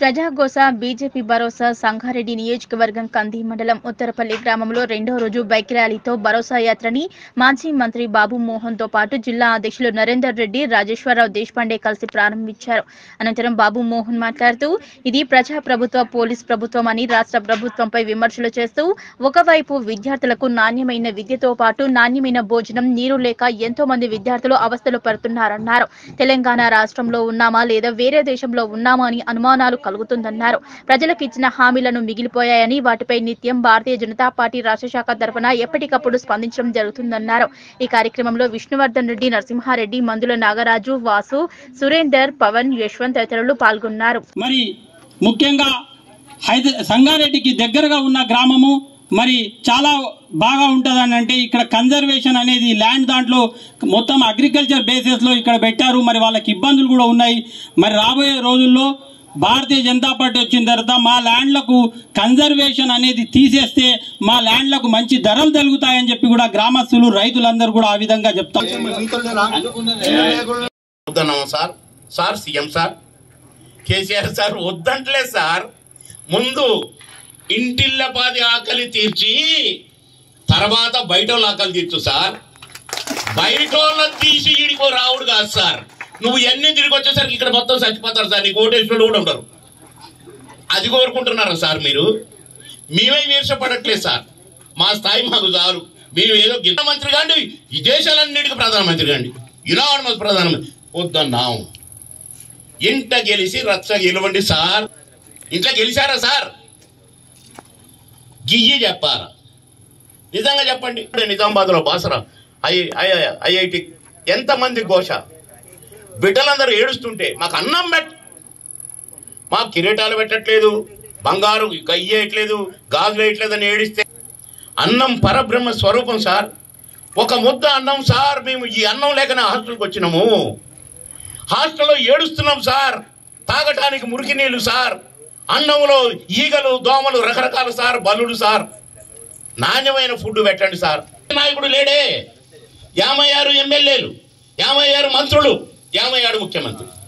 ప్రజాగోస BJP భరోసా సంగారెడ్డి నియోజకవర్గం కంది మండలం ఉత్తరపల్లి గ్రామంలో రెండో రోజు బైక్ ర్యాలీతో భరోసా యాత్రని మాజీ మంత్రి బాబు మోహన్ తో పాటు జిల్లా అధ్యక్షులు నరేందర్ రెడ్డి రాజేశ్వరరావు దేశపాండే కలిసి ప్రారంభించారు అనంతరం బాబు మోహన్ మాట్లాడుతూ ఇది ప్రజా ప్రభుత్వ పోలీస్ ప్రభుత్వం అని రాష్ట్ర ప్రభుత్వంపై విమర్శలు చేస్తూ ఒకవైపు విద్యార్థులకు నాణ్యమైన విద్యతో పాటు నాణ్యమైన భోజనం నీరు లేక ఎంతో మంది విద్యార్థులు అవస్థలు పడుతున్నారన్నారు తెలంగాణ రాష్ట్రంలో ఉన్నామా లేదా వేరే దేశంలో ఉన్నామా అని అనుమానాలు కలుగుతుందన్నారు ప్రజలకు ఇచ్చిన హామీలను మిగిలిపోయాయని వాటిపై నిత్యం భారతీయ జనతా పార్టీ రాష్ట్ర శాఖ తరఫున ఎప్పటికప్పుడు స్పందించడం జరుగుతుందన్నారు ఈ కార్యక్రమంలో విష్ణువర్ధన్ రెడ్డి నరసింహారెడ్డి మందుల నాగరాజు వాసు సురేందర్ పవన్ యశ్వంత్ తదితరులు పాల్గొన్నారు మరి ముఖ్యంగా హైద సంగారెడ్డికి దగ్గరగా ఉన్న గ్రామము మరి చాలా బాగా ఉంటుందని అంటే ఇక్కడ కన్జర్వేషన్ అనేది ల్యాండ్ దాంట్లో మొత్తం అగ్రికల్చర్ బేసిస్లో ఇక్కడ పెట్టారు మరి వాళ్ళకి ఇబ్బందులు కూడా ఉన్నాయి మరి రాబోయే రోజుల్లో భారతీయ జనతా పార్టీ వచ్చిన తర్వాత మా ల్యాండ్లకు కన్జర్వేషన్ అనేది తీసేస్తే మా ల్యాండ్లకు మంచి ధరలు తగ్గుతాయని చెప్పి కూడా గ్రామస్తులు రైతులందరూ కూడా ఆ విధంగా చెప్తారు వద్దన్నాము sir sir CM sir KCR sir వద్దంటలే సార్ ముందు ఇంటిల్లపాది ఆకలి తీర్చి తర్వాత బయట వాళ్ళ ఆకలి తీర్చు సార్ బయట వాళ్ళని తీసి ఈడికో రావుడు కాదు సార్ నువ్వు ఎన్ని తిరిగి వచ్చేసరికి ఇక్కడ మొత్తం చచ్చిపోతారు సార్ నీకు ఓటేశ్వరులు కూడా ఉంటారు అది కోరుకుంటున్నారా సార్ మీరు మేమే వీర్షపడట్లేదు సార్ మా స్థాయి మాకు చాలు మేము ఏదో గిన్న మంత్రి కాండి ఈ దేశాలన్నిటికీ ప్రధానమంత్రి కాండి ఇలాంటి ప్రధానమంత్రి వద్దన్నాం ఇంట గెలిచి రచ్చ గెలవండి సార్ ఇంట్లో గెలిచారా సార్ గియ్యి చెప్పారా నిజంగా చెప్పండి ఇప్పుడే నిజామాబాద్లో బాసరా ఐ ఐ- ఐఐటి ఎంతమంది ఘోష బిడ్డలందరూ ఏడుస్తుంటే మాకు అన్నం పెట్ మాకు కిరీటాలు పెట్టట్లేదు బంగారు కయ్యేయట్లేదు గాజులు వేయట్లేదు అని ఏడిస్తే అన్నం పరబ్రహ్మ స్వరూపం సార్ ఒక ముద్ద అన్నం సార్ మేము ఈ అన్నం లేకనే హాస్టల్కి వచ్చినాము హాస్టల్లో ఏడుస్తున్నాం సార్ తాగటానికి మురికి నీళ్లు సార్ అన్నంలో ఈగలు దోమలు రకరకాల సార్ బలుడు సార్ నాణ్యమైన ఫుడ్ పెట్టండి సార్ నాయకుడు లేడే యాభై ఆరు ఎమ్మెల్యేలు యాభై ఆరు మంత్రులు యాభై ఆరు ముఖ్యమంత్రి